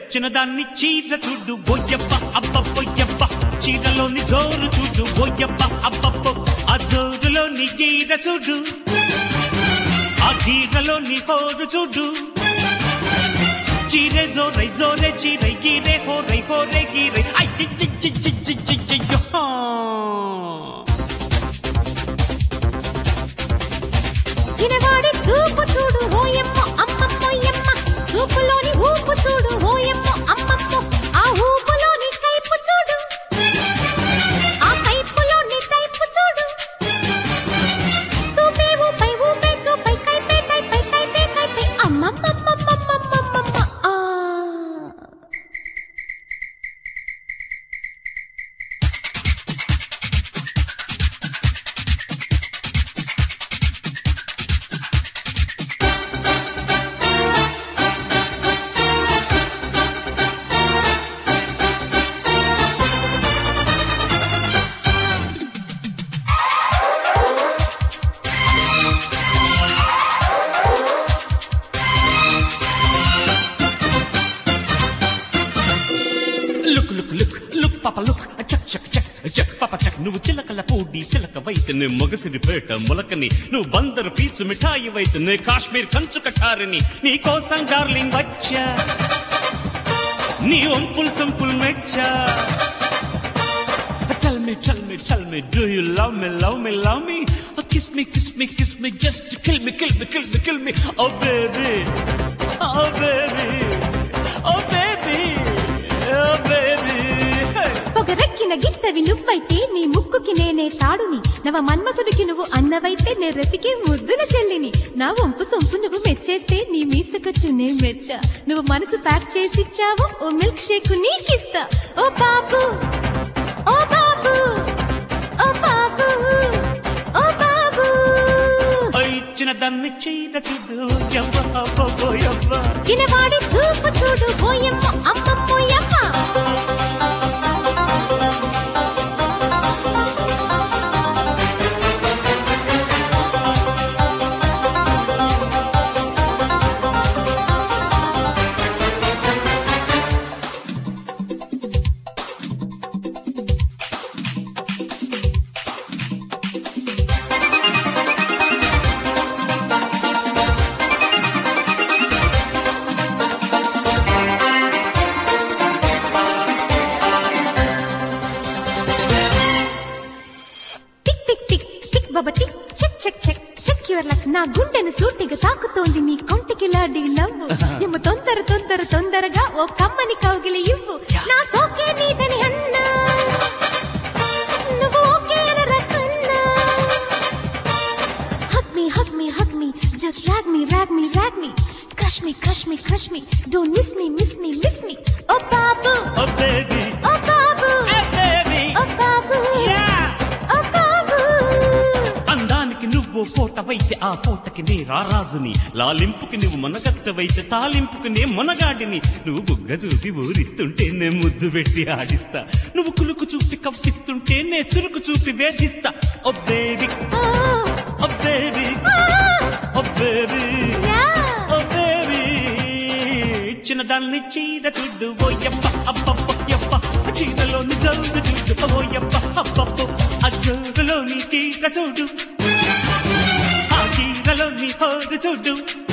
చిన్నదాన్ని చీర చూడు బొయ్యప్ప అబ్బబ్బొయ్యప్ప చీరలోని జోరు చూడు బొయ్యప్ప అబ్బబ్బో ఆ జోరులోని గీర చూడు ఆ గీరలోని హోరు చూడు చీరే జోరై జోరే చీరై గీరే హోరై హోరే గీరై అయ్యో చిన్నవాడి చూపు చూడు ఓయమ్మ అమ్మమ్మోయమ్మ చూపులోని ఊపు చూడు ఓయమ్మ అమ్మమ్మ ఆ ఊపులోని కైపు చూడు ఆ కైపులోని టైపు చూడు చూపే ఊపై ఊపే చూపై కైపే టైపై టైపే కైపై అమ్మమ్మమ్మమ్మమ్మమ్మమ్మ ఆ లుక్ లుక్ లుక్ లుక్ పాప లుక్ చక్ చక్ చక్ చక్ పాప చక్ నువ్వు చిలకల పూడి చిలక వైతనే మొగసిరి పేట మొలకని నువ్వు బందరు పీచు మిఠాయి వైతనే కాశ్మీర్ కంచు కఠారిని నీ కోసం డార్లింగ్ వచ్చా నీ ఒంపుల్ సంపుల్ మెచ్చా Tell me, tell me, tell me, do you love me, love me, love me? Oh, kiss me, kiss me, kiss me, just to kill me, kill me, kill me, kill me. Oh, baby, oh, baby, oh, baby, oh, baby. Hey. పొగరెక్కిన గిత్తవి నువ్వైతే నీ ముక్కుకి నేనే తాడుని నవ మన్మథుడికి నువ్వు అన్నవైతే నే రతికి ముద్దుల చెల్లిని నా వంపు సొంపు నువ్వు మెచ్చేస్తే నీ మీసకట్టు నే మెచ్చ నువ్వు మనసు ప్యాక్ చేసిచ్చావు ఓ మిల్క్ షేక్ నీకిస్తా ఓ బాబు ఓ బాబు ఓ బాబు ఓ బాబు ఓ ఇచ్చిన దాన్ని చీర చూడు యవ్వ అబ్బో యవ్వ చిన్నవాడి చూపు చూడు ఓయమ్మ అమ్మమ్మోయమ్మ టిక్ టిక్ టిక్ టిక్ బబ tick check check check check your luck నా గుండెను సూటిగా తాకుతోంది నీ కొంటికిలాడి నవ్వు ఎమ్మ తొందర తొందర తొందరగా ఓ కమ్మని కౌగిలి ఇవ్వు నా సోకే నీదని అన్నా నువ్వు ఓకే అనరకన్నా hug me hug me hug me just rag me rag me rag me crush me crush me crush me don't miss me miss me miss me ఓ బాబు ఓ బేబీ ఓ బాబు ఏ బేబీ ఓ బాబు యా ఓ బాబు అందానికి నువ్వు పోటవైతే ఆ పోటకి నే రారాజుని లాలింపుకి నువ్వు మనగత్తవైతే తాలింపుకి నే మొనగాడిని నువ్వు బుగ్గ చూపి ఊరిస్తుంటే నే ముద్దు పెట్టి ఆడిస్తా నువ్వు కులుకు చూపి కవ్విస్తుంటే నే చురుకు చూపి వేధిస్తా ఓ బేబీ ఓ ఓ బేబీ ఓ బేబీ యా ఓ బేబీ చిన్నదాన్ని చీర చూడు ఓయప్ప అబ్బబ్బ యప్ప చీరలోని జోరు చూడు ఓయప్ప అబ్బబ్బ ఆ జోరులోని తీగ చూడు ఆ తీగలోని హోరు చూడు